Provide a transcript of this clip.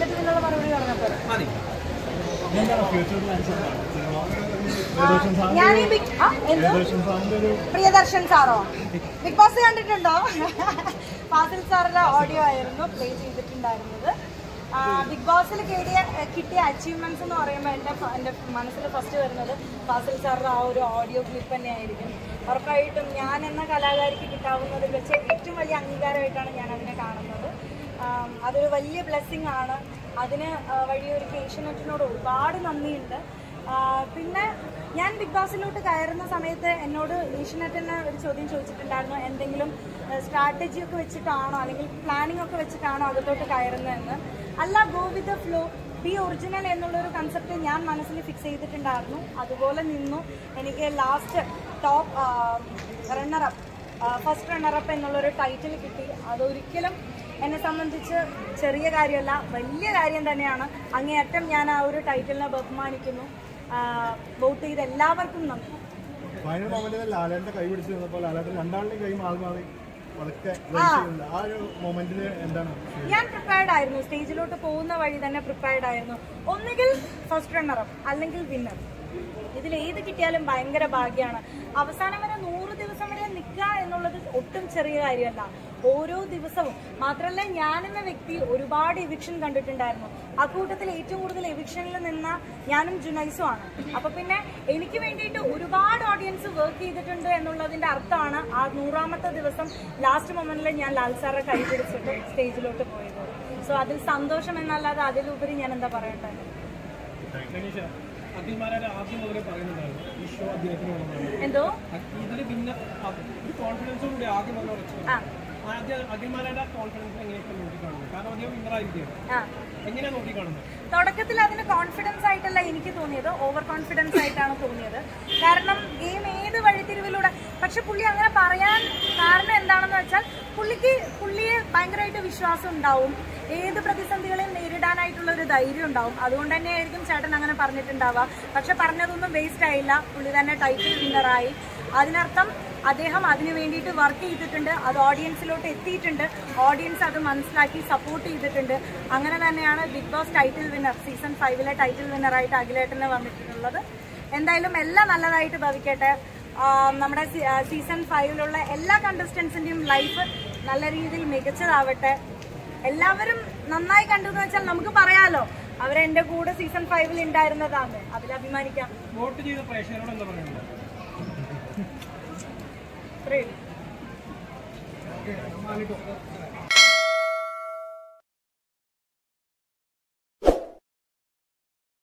എന്നിട്ട് ഇതിനുള്ള മറുപടി പറഞ്ഞാൽ പോരെ മതി എന്താണ് ഫ്യൂച്ചർ പ്ലാൻസ് എന്താണ് സിനിമ ആ, ഞാൻ ഈ ബിഗ് ആ, എന്തോ ഏകദേശം സാറിന്റെ ഒരു പ്രിയദർശൻ സാറോ ബിഗ് ബോസ് കണ്ടിട്ടുണ്ടോ ഫാസിൽ സാറിന്റെ ഓഡിയോ ആയിരുന്നു പ്ലേ ചെയ്തിട്ടുണ്ടായിരുന്നത് ആ, ബിഗ് ബോസിൽ കിട്ടിയ കിട്ടിയ അച്ചീവ്മെന്റ്സ് എന്ന് പറയുമ്പോൾ എൻ്റെ ഫ- എൻ്റെ മനസ്സിൽ ഫസ്റ്റ് വരുന്നത് ഫാസിൽ സാറിന്റെ ആ ഒരു ഓഡിയോ ക്ലിപ്പ് തന്നെയായിരിക്കും ഉറപ്പായിട്ടും ഞാൻ എന്ന കലാകാരിക്ക് കിട്ടാവുന്നതിൽ വെച്ച് ഏറ്റവും വലിയ അംഗീകാരമായിട്ടാണ് ഞാൻ അതിനെ കാണുന്നത് ആം, അതൊരു വലിയ ബ്ലെസ്സിങ് ആണ് അതിന് ആ, വഴിയൊരുക്കി ഏഷ്യനെറ്റിനോട് ഒരുപാട് നന്ദിയുണ്ട് ആ, പിന്നെ ഞാൻ ബിഗ് ബോസിലോട്ട് കയറുന്ന സമയത്ത് എന്നോട് ഏഷ്യനെറ്റ് തന്നെ ഒരു ചോദ്യം ചോദിച്ചിട്ടുണ്ടായിരുന്നു എന്തെങ്കിലും സ്ട്രാറ്റജി ഒക്കെ വെച്ചിട്ടാണോ അല്ലെങ്കിൽ പ്ലാനിംഗ് ഒക്കെ വെച്ചിട്ടാണോ അകത്തോട്ട് കയറുന്നതെന്ന് അല്ല go with the flow be original എന്നുള്ളൊരു കൺസെപ്റ്റ് ഞാൻ മനസ്സിൽ ഫിക്സ് ചെയ്തിട്ടുണ്ടായിരുന്നു അതുപോലെ നിന്നു എനിക്ക് last top runner up first runner up എന്നുള്ളൊരു ടൈറ്റിൽ കിട്ടി അതൊരിക്കലും എന്നെ സംബന്ധിച്ച് ചെറിയ കാര്യമല്ല വലിയ കാര്യം തന്നെയാണ് അങ്ങേയറ്റം ഞാൻ ആ ഒരു ടൈറ്റിലിനെ ബഹുമാനിക്കുന്നു വോട്ട് ചെയ്ത എല്ലാവർക്കും നന്ദി ഫൈനൽ മൊമെന്റിൽ ലാലേട്ടന്റെ കൈ പിടിച്ച് നിന്നപ്പോൾ ലാലേട്ടൻ രണ്ടാളുടെയും കൈ മാറി മാറി പതുക്കെ raise ചെയ്യുന്നുണ്ട്. ആ ഒരു മൊമെന്റിൽ എന്താണ് ഞാൻ പ്രിപ്പയർഡ് ആയിരുന്നു സ്റ്റേജിലോട്ട് പോകുന്ന വഴി തന്നെ പ്രിപ്പയർഡ് ആയിരുന്നു ഒന്നുകിൽ ഫസ്റ്റ് റണ്ണറപ്പ് അല്ലെങ്കിൽ വിന്നർ ഇതിൽ ഏത് കിട്ടിയാലും ഭയങ്കര ഭാഗ്യമാണ് അവസാനം വരെ നൂറ് ദിവസം വരെ നിൽക്കുക എന്നുള്ളത് ഒട്ടും ചെറിയ കാര്യമല്ല ഓരോ ദിവസവും മാത്രമല്ല ഞാനെന്ന വ്യക്തി ഒരുപാട് എവിക്ഷൻ കണ്ടിട്ടുണ്ടായിരുന്നു ആ കൂട്ടത്തിൽ ഏറ്റവും കൂടുതൽ എവിക്ഷനിൽ നിന്ന ഞാനും ജുനൈസും ആണ് അപ്പൊ പിന്നെ എനിക്ക് വേണ്ടിയിട്ട് ഒരുപാട് ഓഡിയൻസ് വർക്ക് ചെയ്തിട്ടുണ്ട് എന്നുള്ളതിന്റെ അർത്ഥമാണ് ആ നൂറാമത്തെ ദിവസം ലാസ്റ്റ് മൊമെന്റിൽ ഞാൻ ലാൽ സാറെ കൈ പിടിച്ചിട്ട് സ്റ്റേജിലോട്ട് പോയത് സോ അതിൽ സന്തോഷം എന്നല്ലാതെ അതിലുപരി ഞാൻ എന്താ പറയട്ടെ അഖിൽമാരെ ആദ്യം മുതലേ പറയുന്നുണ്ടായിരുന്നു ഈ ഷോ അദ്ദേഹത്തിന് വേണമെന്നാണ് എന്തോ ഇതിൽ പിന്നെ ഒരു കോൺഫിഡൻസോടുകൂടി ആദ്യം വന്ന ഉറച്ചു ആ ആദ്യം അഖിൽമാരുടെ കോൺഫിഡൻസ് എങ്ങനെയൊക്കെ നോക്കിക്കാണുന്നത് കാരണം അദ്ദേഹം വിന്നറായിരിക്കുകയാണ് ആ എങ്ങനെയാണ് നോക്കിക്കാണുന്നത് തുടക്കത്തിൽ അതിന് കോൺഫിഡൻസ് ആയിട്ടല്ല എനിക്ക് തോന്നിയത് ഓവർ കോൺഫിഡൻസ് ആയിട്ടാണ് തോന്നിയത് കാരണം ഗെയിം ഏത് വഴിത്തിരിവിലൂടെ പക്ഷെ പുള്ളി അങ്ങനെ പറയാൻ കാരണം എന്താണെന്ന് വെച്ചാൽ പുള്ളിക്ക് പുള്ളിയെ ഭയങ്കരമായിട്ട് വിശ്വാസം ഉണ്ടാവും ഏത് പ്രതിസന്ധികളെയും നേരിടാനായിട്ടുള്ള ഒരു ധൈര്യം ഉണ്ടാവും അതുകൊണ്ട് തന്നെയായിരിക്കും ചേട്ടൻ അങ്ങനെ പറഞ്ഞിട്ടുണ്ടാവുക പക്ഷെ പറഞ്ഞതൊന്നും വേസ്റ്റ് ആയില്ല പുള്ളി തന്നെ ടൈറ്റിൽ വിന്നറായി അതിനർത്ഥം അദ്ദേഹം അതിനു വേണ്ടിയിട്ട് വർക്ക് ചെയ്തിട്ടുണ്ട് അത് ഓഡിയൻസിലോട്ട് എത്തിയിട്ടുണ്ട് ഓഡിയൻസ് അത് മനസ്സിലാക്കി സപ്പോർട്ട് ചെയ്തിട്ടുണ്ട് അങ്ങനെ തന്നെയാണ് big boss title winner season ഫൈവിലെ ടൈറ്റിൽ വിന്നറായിട്ട് അഖിലേട്ടന് വന്നിട്ടുള്ളത് എന്തായാലും എല്ലാം നല്ലതായിട്ട് ഭവിക്കട്ടെ ആം, നമ്മുടെ സീസൺ ഫൈവിലുള്ള എല്ലാ കണ്ടസ്റ്റൻസിന്റെയും ലൈഫ് നല്ല രീതിയിൽ മികച്ചതാവട്ടെ എല്ലാവരും നന്നായി കണ്ടു എന്ന് വെച്ചാൽ നമുക്ക് പറയാലോ അവരെന്റെ കൂടെ സീസൺ ഫൈവിൽ ഉണ്ടായിരുന്നതാണ് അതിൽ അഭിമാനിക്കാം വോട്ട് ചെയ്ത പ്രേക്ഷകരോട് എന്താ പറയുന്നത് ഇത്രയേ ഉള്ളൂ. ഓക്കെ